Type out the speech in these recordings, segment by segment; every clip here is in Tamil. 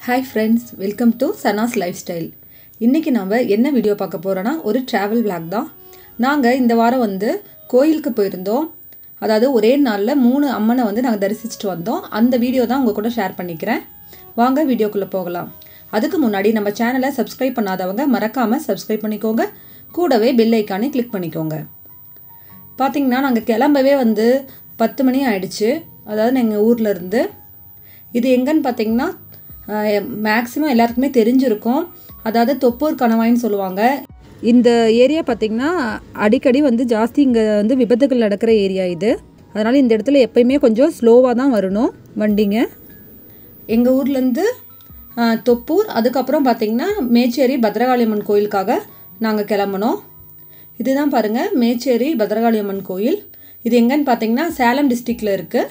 hi friends welcome to Sana's life style இன்றைக்கி நம்ம என்ன வீடியோ பார்க்க போகிறோன்னா ஒரு ட்ராவல் vlog தான் நாங்கள் இந்த வாரம் வந்து கோயிலுக்கு போயிருந்தோம் அதாவது ஒரே நாளில் மூணு அம்மனை வந்து நாங்கள் தரிசிச்சுட்டு வந்தோம் அந்த வீடியோ தான் உங்கள் கூட ஷேர் பண்ணிக்கிறேன் வாங்க வீடியோக்குள்ளே போகலாம் அதுக்கு முன்னாடி நம்ம சேனலை சப்ஸ்கிரைப் பண்ணாதவங்க மறக்காமல் சப்ஸ்கிரைப் பண்ணிக்கோங்க கூடவே பெல் ஐக்கானே கிளிக் பண்ணிக்கோங்க பார்த்தீங்கன்னா நாங்கள் கிளம்பவே வந்து பத்து மணி ஆயிடுச்சு அதாவது எங்கள் ஊரில் இருந்து இது எங்கன்னு பார்த்தீங்கன்னா மேக்ஸிமம் எல்லாருக்குமே தெரிஞ்சிருக்கும் அதாவது தொப்பூர் கணவாய்ன்னு சொல்லுவாங்க இந்த ஏரியா பார்த்திங்கன்னா அடிக்கடி வந்து ஜாஸ்தி இங்கே வந்து விபத்துகள் நடக்கிற ஏரியா இது அதனால் இந்த இடத்துல எப்பயுமே கொஞ்சம் ஸ்லோவாக தான் வரணும் வண்டிங்க எங்கள் ஊர்லேருந்து தொப்பூர் அதுக்கப்புறம் பார்த்திங்கன்னா மேச்சேரி பத்ரகாளியம்மன் கோயிலுக்காக நாங்கள் கிளம்புனோம் இதுதான் பாருங்கள் மேச்சேரி பத்ரகாளியம்மன் கோயில் இது எங்கன்னு பார்த்தீங்கன்னா சேலம் டிஸ்ட்ரிக்டில் இருக்குது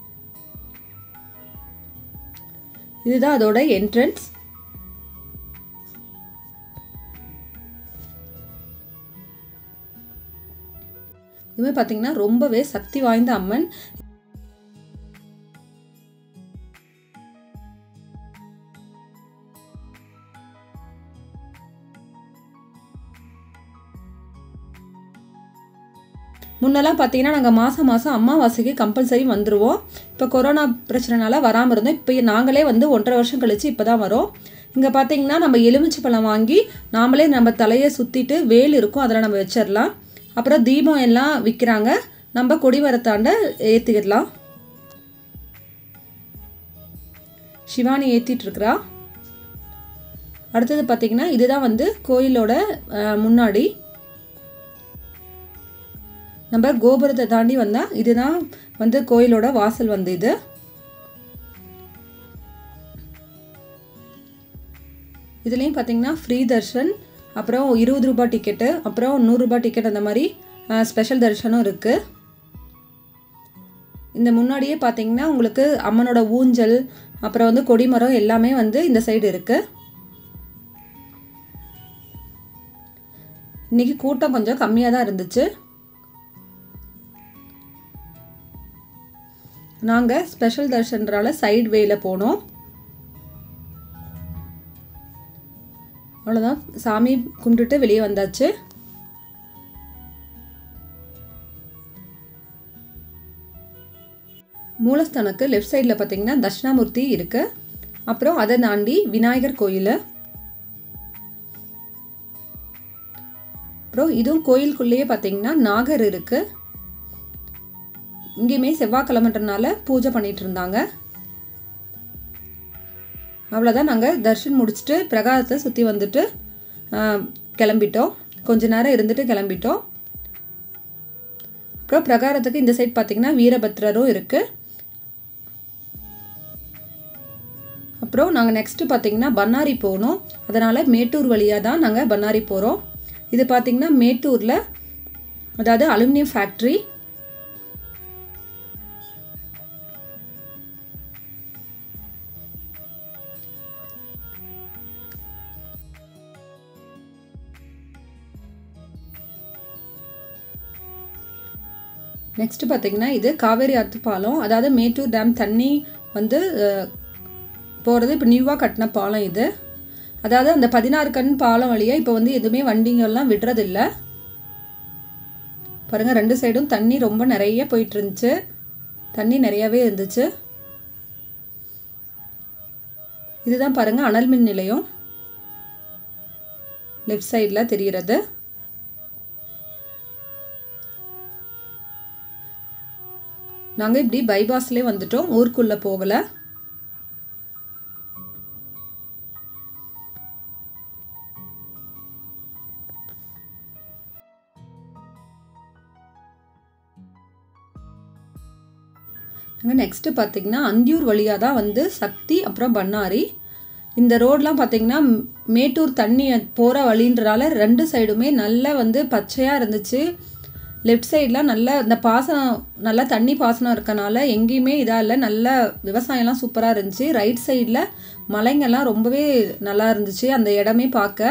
இதுதான் அதோட என்ட்ரன்ஸ் இதுவே பார்த்தீங்கன்னா ரொம்பவே சக்தி வாய்ந்த அம்மன் முன்னெல்லாம் பார்த்தீங்கன்னா நாங்கள் மாதம் மாதம் அமாவாசைக்கு கம்பல்சரி வந்துடுவோம் இப்போ கொரோனா பிரச்சனைனால வராமல் இருந்தோம் இப்போ நாங்களே வந்து ஒன்றரை வருஷம் கழித்து இப்போ தான் வரோம் இங்கே பார்த்தீங்கன்னா நம்ம எலுமிச்சை பழம் வாங்கி நாமளே நம்ம தலையை சுற்றிட்டு வேல் இருக்கும் அதில் நம்ம வச்சிடலாம் அப்புறம் தீபம் எல்லாம் விற்கிறாங்க நம்ம கொடிவரத்தாண்ட ஏற்றிக்கிடலாம் சிவானி ஏற்றிட்டு இருக்கிறா அடுத்தது பார்த்தீங்கன்னா இதுதான் வந்து கோயிலோட முன்னாடி நம்ம கோபுரத்தை தாண்டி வந்தால் இதுதான் வந்து கோயிலோட வாசல் வந்து இது இதுலேயும் பார்த்தீங்கன்னா ஃப்ரீ தர்ஷன் அப்புறம் இருபது ரூபாய் டிக்கெட்டு அப்புறம் நூறுரூபா டிக்கெட் அந்த மாதிரி ஸ்பெஷல் தர்ஷனும் இருக்குது இந்த முன்னாடியே பார்த்தீங்கன்னா உங்களுக்கு அம்மனோட ஊஞ்சல் அப்புறம் வந்து கொடிமரம் எல்லாமே வந்து இந்த சைடு இருக்குது இன்றைக்கி கூட்டம் கொஞ்சம் கம்மியாக தான் இருந்துச்சு நாங்கள் ஸ்பெஷல் தர்ஷன்றால சைடு வேல போனோம் அவ்வளோதான் சாமி கும்பிட்டுட்டு வெளியே வந்தாச்சு மூலஸ்தானுக்கு லெஃப்ட் சைடில் பார்த்தீங்கன்னா தட்சிணாமூர்த்தி இருக்கு அப்புறம் அதை தாண்டி விநாயகர் கோயில் அப்புறம் இதுவும் கோயிலுக்குள்ளேயே பார்த்தீங்கன்னா நாகர் இருக்குது இங்கேயுமே செவ்வாய்க்கிழமைன்றனால பூஜை பண்ணிட்டு இருந்தாங்க அவ்வளோதான் நாங்கள் தர்ஷன் முடிச்சுட்டு பிரகாரத்தை சுற்றி வந்துட்டு கிளம்பிட்டோம் கொஞ்ச நேரம் இருந்துட்டு கிளம்பிட்டோம் அப்புறம் பிரகாரத்துக்கு இந்த சைட் பார்த்திங்கன்னா வீரபத்ரரும் இருக்குது அப்புறம் நாங்கள் நெக்ஸ்ட்டு பார்த்திங்கன்னா பன்னாரி போகணும் அதனால் மேட்டூர் வழியாக தான் நாங்கள் பன்னாரி போகிறோம் இது பார்த்திங்கன்னா மேட்டூரில் அதாவது அலுமினியம் ஃபேக்ட்ரி நெக்ஸ்ட் பார்த்தீங்கன்னா இது காவேரி ஆற்று பாலம் அதாவது மேட்டூர் டேம் தண்ணி வந்து போகிறது இப்போ நியூவாக கட்டின பாலம் இது அதாவது அந்த பதினாறு கண் பாலம் வழியாக இப்போ வந்து எதுவுமே வண்டிங்கெல்லாம் விடுறதில்ல பாருங்கள் ரெண்டு சைடும் தண்ணி ரொம்ப நிறைய போயிட்டு இருந்துச்சு தண்ணி நிறையாவே இருந்துச்சு இதுதான் பாருங்கள் அனல் மின் நிலையம் லெஃப்ட் சைடில் தெரிகிறது நாங்கள் இப்படி பைபாஸ்லேயே வந்துட்டோம் ஊருக்குள்ளே போகலை அங்கே நெக்ஸ்ட்டு பார்த்திங்கன்னா அந்தியூர் வழியாக தான் வந்து சக்தி அப்புறம் பண்ணாரி இந்த ரோடெலாம் பார்த்திங்கன்னா மேட்டூர் தண்ணி போகிற வழின்றனால ரெண்டு சைடுமே நல்லா வந்து பச்சையாக இருந்துச்சு லெஃப்ட் சைட்லாம் நல்ல இந்த பாசனம் நல்லா தண்ணி பாசனம் இருக்கனால எங்கேயுமே இதாக இல்லை நல்ல விவசாயம்லாம் சூப்பராக இருந்துச்சு ரைட் சைடில் மலைங்கள்லாம் ரொம்பவே நல்லா இருந்துச்சு அந்த இடமே பார்க்க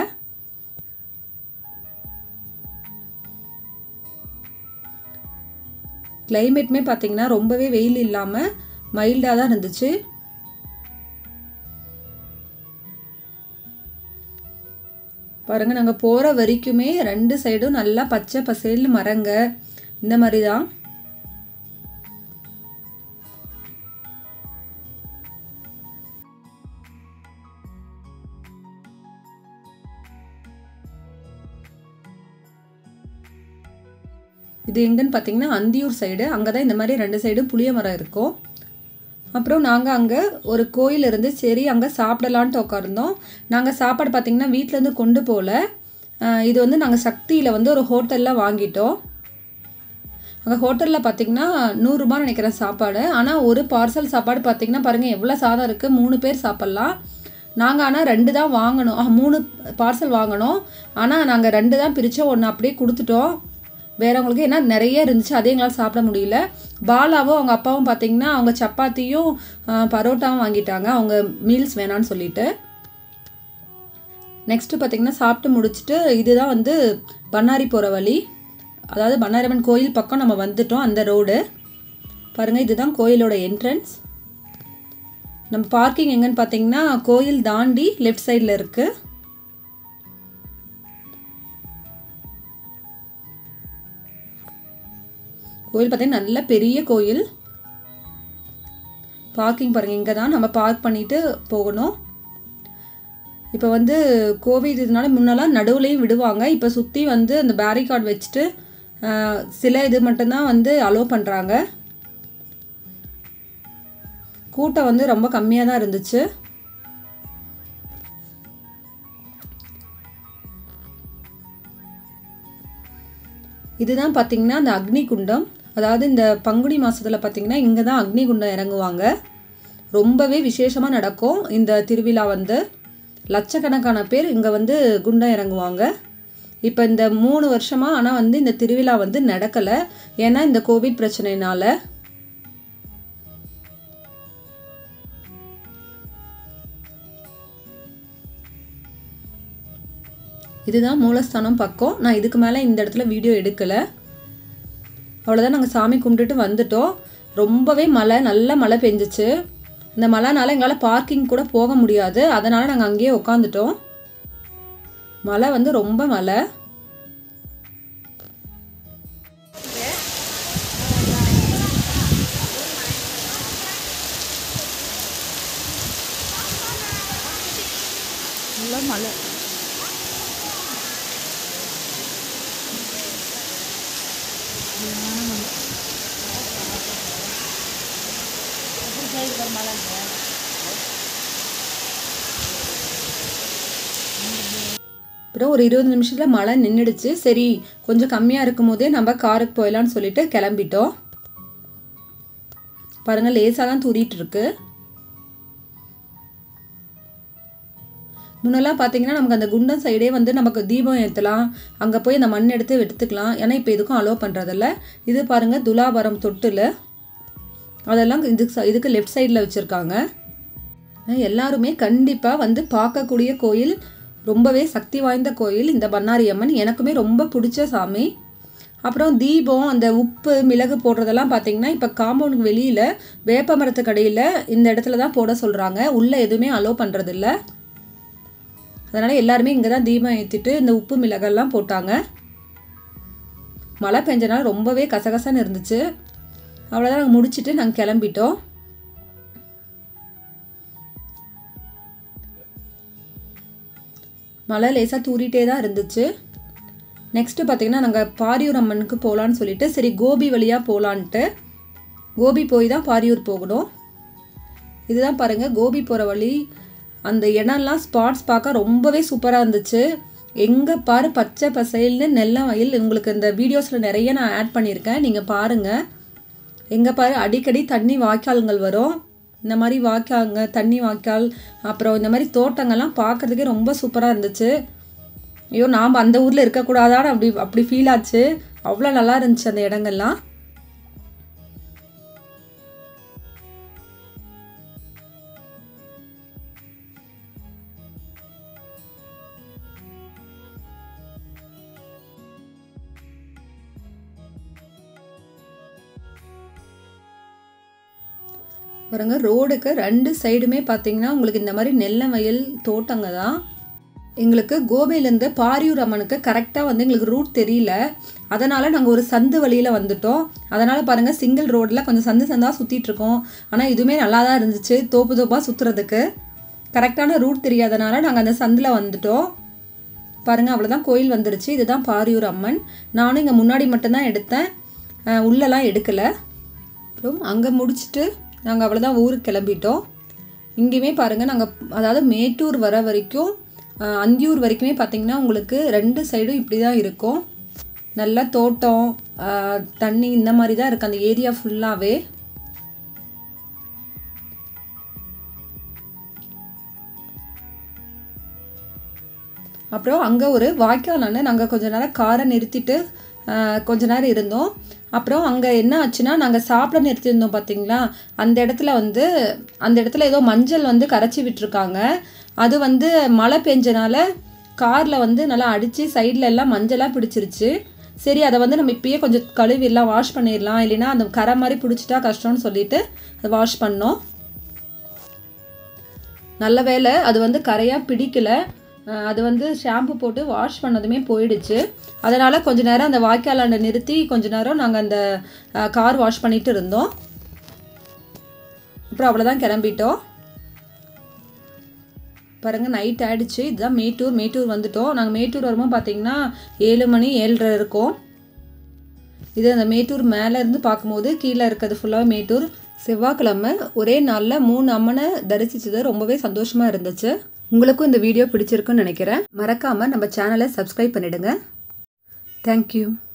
கிளைமேட்டுமே பார்த்திங்கன்னா ரொம்பவே வெயில் இல்லாமல் மைல்டாக தான் இருந்துச்சு பாருங்கள் நாங்கள் போகிற வரைக்குமே ரெண்டு சைடும் நல்லா பச்சை பசேல்னு மரங்க இந்த மாதிரி தான் இது எங்கன்னு பார்த்தீங்கன்னா அந்தியூர் சைடு அங்கே தான் இந்த மாதிரி ரெண்டு சைடும் புளிய மரம் இருக்கும் அப்புறம் நாங்கள் அங்கே ஒரு கோயில் இருந்து சரி அங்கே சாப்பிடலான்ட்டு உட்கார்ந்தோம் நாங்கள் சாப்பாடு பார்த்திங்கன்னா வீட்டிலேருந்து கொண்டு போகல அஹ் இது வந்து நாங்கள் சக்தியில் வந்து ஒரு ஹோட்டலில் வாங்கிட்டோம் அங்கே ஹோட்டலில் பார்த்தீங்கன்னா நூறுரூபா நினைக்கிறேன் சாப்பாடு ஆனால் ஒரு பார்சல் சாப்பாடு பார்த்தீங்கன்னா பாருங்கள் எவ்வளோ சாதம் இருக்குது மூணு பேர் சாப்பிட்லாம் நாங்கள் ஆனால் ரெண்டு தான் வாங்கினோம் ஆ, மூணு பார்சல் வாங்கினோம் ஆனால் நாங்கள் ரெண்டு தான் பிரித்தோம் ஒன்று அப்படியே கொடுத்துட்டோம் வேறவங்களுக்கு ஏன்னா நிறைய இருந்துச்சு அதே எங்களால் சாப்பிட முடியல பாலாவும் அவங்க அப்பாவும் பார்த்தீங்கன்னா அவங்க சப்பாத்தியும் ஆ, பரோட்டாவும் வாங்கிட்டாங்க அவங்க மீல்ஸ் வேணான்னு சொல்லிட்டு நெக்ஸ்ட்டு பார்த்தீங்கன்னா சாப்பிட்டு முடிச்சுட்டு இதுதான் வந்து பண்ணாரி போகிற வழி அதாவது பண்ணாரியம்மன் கோயில் பக்கம் நம்ம வந்துட்டோம் அந்த ரோடு பாருங்கள் இதுதான் கோயிலோட என்ட்ரன்ஸ் நம்ம பார்க்கிங் எங்கன்னு பார்த்தீங்கன்னா கோயில் தாண்டி லெஃப்ட் சைடில் இருக்குது கோயில் பார்த்தீங்கன்னா நல்ல பெரிய கோயில் பார்க்கிங் பாருங்கள் இங்கே தான் நம்ம பார்க் பண்ணிட்டு போகணும் இப்போ வந்து கோவிட் இதனால முன்னெல்லாம் நடுவுலையும் விடுவாங்க இப்போ சுற்றி வந்து அந்த பேரிகார்டு வச்சுட்டு ஆஹ், சில இது மட்டும்தான் வந்து அலோவ் பண்ணுறாங்க கூட்டம் வந்து ரொம்ப கம்மியாக தான் இருந்துச்சு இதுதான் பார்த்தீங்கன்னா அந்த அக்னி குண்டம் அதாவது இந்த பங்குனி மாதத்தில் பார்த்தீங்கன்னா இங்கே தான் அக்னி குண்டம் இறங்குவாங்க ரொம்பவே விசேஷமாக நடக்கும் இந்த திருவிழா வந்து லட்சக்கணக்கான பேர் இங்கே வந்து குண்டம் இறங்குவாங்க இப்போ இந்த மூணு வருஷமாக ஆனால் வந்து இந்த திருவிழா வந்து நடக்கலை ஏன்னா இந்த கோவிட் பிரச்சனைனால இதுதான் மூலஸ்தானம் பக்கம் நான் இதுக்கு மேலே இந்த இடத்துல வீடியோ எடுக்கலை அவ்வளோதான் நாங்கள் சாமி கும்பிட்டுட்டு வந்துட்டோம் ரொம்பவே மழை நல்ல மழை பெஞ்சிச்சு இந்த மழைனால எங்களால் பார்க்கிங் கூட போக முடியாது அதனால் நாங்கள் அங்கேயே உட்காந்துட்டோம் மழை வந்து ரொம்ப மழை நல்லா மழை அப்புறம் ஒரு இருபது நிமிஷத்தில் மழை நின்றுடுச்சு சரி கொஞ்சம் கம்மியாக இருக்கும் போதே நம்ம காருக்கு போயிடலான்னு சொல்லிட்டு கிளம்பிட்டோம் பாருங்கள் லேசாக தான் தூரிட்டு இருக்கு முன்னெல்லாம் பார்த்தீங்கன்னா நமக்கு அந்த குண்டம் சைடே வந்து நமக்கு தீபம் ஏற்றலாம் அங்கே போய் அந்த மண் எடுத்து எடுத்துக்கலாம் ஏன்னா இப்போ எதுக்கும் அலோவ் பண்ணுறதில்ல இது பாருங்கள் துலாபரம் தொட்டில் அதெல்லாம் இதுக்கு ச- இதுக்கு லெஃப்ட் சைடில் வச்சுருக்காங்க எல்லாருமே கண்டிப்பாக வந்து பார்க்கக்கூடிய கோயில் ரொம்பவே சக்தி வாய்ந்த கோயில் இந்த பண்ணாரி அம்மன் எனக்குமே ரொம்ப பிடிச்ச சாமி அப்புறம் தீபம் அந்த உப்பு மிளகு போடுறதெல்லாம் பார்த்தீங்கன்னா இப்போ காம்பவுண்டுக்கு வெளியில் வேப்ப மரத்துக்கு அடியில் இந்த இடத்துல தான் போட சொல்கிறாங்க உள்ளே எதுவுமே அலோவ் பண்ணுறதில்ல அதனால் எல்லாருமே இங்கே தான் தீபம் ஏற்றிட்டு இந்த உப்பு மிளகெல்லாம் போட்டாங்க மழை பெஞ்சனால ரொம்பவே கசகசன்னு இருந்துச்சு அவ்வளோதான் நாங்கள் முடிச்சுட்டு நாங்கள் கிளம்பிட்டோம் மழை லேசாக தூறிட்டே தான் இருந்துச்சு நெக்ஸ்ட்டு பார்த்தீங்கன்னா நாங்கள் பாரியூர் அம்மனுக்கு போகலான்னு சொல்லிட்டு சரி கோபி வழியாக போகலான்ட்டு கோபி போய் தான் பாரியூர் போகணும் இதுதான் பாருங்கள் கோபி போகிற வழி அந்த இடம்லாம் ஸ்பாட்ஸ் பார்க்க ரொம்பவே சூப்பராக இருந்துச்சு எங்கே பாரு பச்சை பசைல்னு நெல்ல வயல் உங்களுக்கு இந்த வீடியோஸில் நிறைய நான் ஆட் பண்ணியிருக்கேன் நீங்கள் பாருங்கள் எங்கே பாரு அடிக்கடி தண்ணி வாய்க்கால்கள் வரும் இந்த மாதிரி வாய்க்கால்ங்க தண்ணி வாய்க்கால் அப்புறம் இந்த மாதிரி தோட்டங்கள்லாம் பார்க்கறதுக்கே ரொம்ப சூப்பராக இருந்துச்சு ஐயோ நாம் அந்த ஊரில் இருக்கக்கூடாதான்னு அப்படி அப்படி ஃபீல் ஆச்சு அவ்வளோ நல்லா இருந்துச்சு அந்த இடங்கள்லாம் பாருங்க ரோடுக்கு ரெண்டு சைடுமே பார்த்தீங்கன்னா உங்களுக்கு இந்த மாதிரி நெல்ல வயல் தோட்டங்க தான் எங்களுக்கு கோபையிலேருந்து பாரியூர் அம்மனுக்கு கரெக்டாக வந்து எங்களுக்கு ரூட் தெரியல அதனால் நாங்கள் ஒரு சந்து வழியில் வந்துட்டோம் அதனால் பாருங்கள் சிங்கிள் ரோட்டில் கொஞ்சம் சந்து சந்தாக சுற்றிட்டு இருக்கோம் ஆனால் இதுவுமே நல்லா தான் இருந்துச்சு தோப்பு தோப்பாக சுற்றுறதுக்கு கரெக்டான ரூட் தெரியாதனால நாங்கள் அந்த சந்தில் வந்துட்டோம் பாருங்கள் அவ்வளோதான் கோயில் வந்துருச்சு இதுதான் பாரியூர் அம்மன் நானும் இங்கே முன்னாடி மட்டும்தான் எடுத்தேன் அஹ் உள்ளெல்லாம் எடுக்கலை அப்புறம் அங்கே முடிச்சுட்டு நாங்கள் அவ்வளோதான் ஊருக்கு கிளம்பிட்டோம் இங்கேயுமே பாருங்கள் நாங்கள் அதாவது மேட்டூர் வர வரைக்கும் அஹ், அந்தியூர் வரைக்குமே பார்த்தீங்கன்னா உங்களுக்கு ரெண்டு சைடும் இப்படி தான் இருக்கும் நல்லா தோட்டம் அஹ், தண்ணி இந்த மாதிரி தான் இருக்குது அந்த ஏரியா ஃபுல்லாகவே அப்புறம் அங்கே ஒரு வாய்க்காலான நாங்கள் கொஞ்ச நேரம் காரை நிறுத்திட்டு ஆஹ், கொஞ்ச நேரம் இருந்தோம் அப்புறம் அங்கே என்ன ஆச்சுன்னா நாங்கள் சாப்பிட நிறுத்தியிருந்தோம் பார்த்தீங்களா அந்த இடத்துல வந்து அந்த இடத்துல ஏதோ மஞ்சள் வந்து கரைச்சி விட்டுருக்காங்க அது வந்து மழை பெஞ்சனால காரில் வந்து நல்லா அடித்து சைடில் எல்லாம் மஞ்சளாக பிடிச்சிருச்சு சரி அதை வந்து நம்ம இப்பயே கொஞ்சம் கழுவி எல்லாம் வாஷ் பண்ணிடலாம் இல்லைன்னா அந்த கரை மாதிரி பிடிச்சிட்டா கஷ்டம்னு சொல்லிட்டு அதை வாஷ் பண்ணோம் நல்ல வேளை அது வந்து கரையாக பிடிக்கல அஹ் அது வந்து ஷாம்பு போட்டு வாஷ் பண்ணதுமே போயிடுச்சு அதனால் கொஞ்ச நேரம் அந்த வாய்க்காலாண்ட நிறுத்தி கொஞ்ச நேரம் நாங்கள் அந்த கார் வாஷ் பண்ணிட்டு இருந்தோம் அப்புறம் அவ்வளோதான் கிளம்பிட்டோம் பாருங்கள் நைட் ஆயிடுச்சு இதுதான் மேட்டூர் மேட்டூர் வந்துட்டோம் நாங்கள் மேட்டூர் வரும்போது பார்த்தீங்கன்னா ஏழு மணி ஏழரை இருக்கும் இது அந்த மேட்டூர் மேலே இருந்து பார்க்கும்போது கீழே இருக்கிறது ஃபுல்லாக மேட்டூர் செவ்வாய்க்கிழமை ஒரே நாளில் மூணு அம்மனை தரிசிச்சது ரொம்பவே சந்தோஷமாக இருந்துச்சு உங்களுக்கும் இந்த வீடியோ பிடிச்சிருக்குன்னு நினைக்கிறேன் மறக்காமல் நம்ம சேனலை சப்ஸ்கிரைப் பண்ணிடுங்க தேங்க்யூ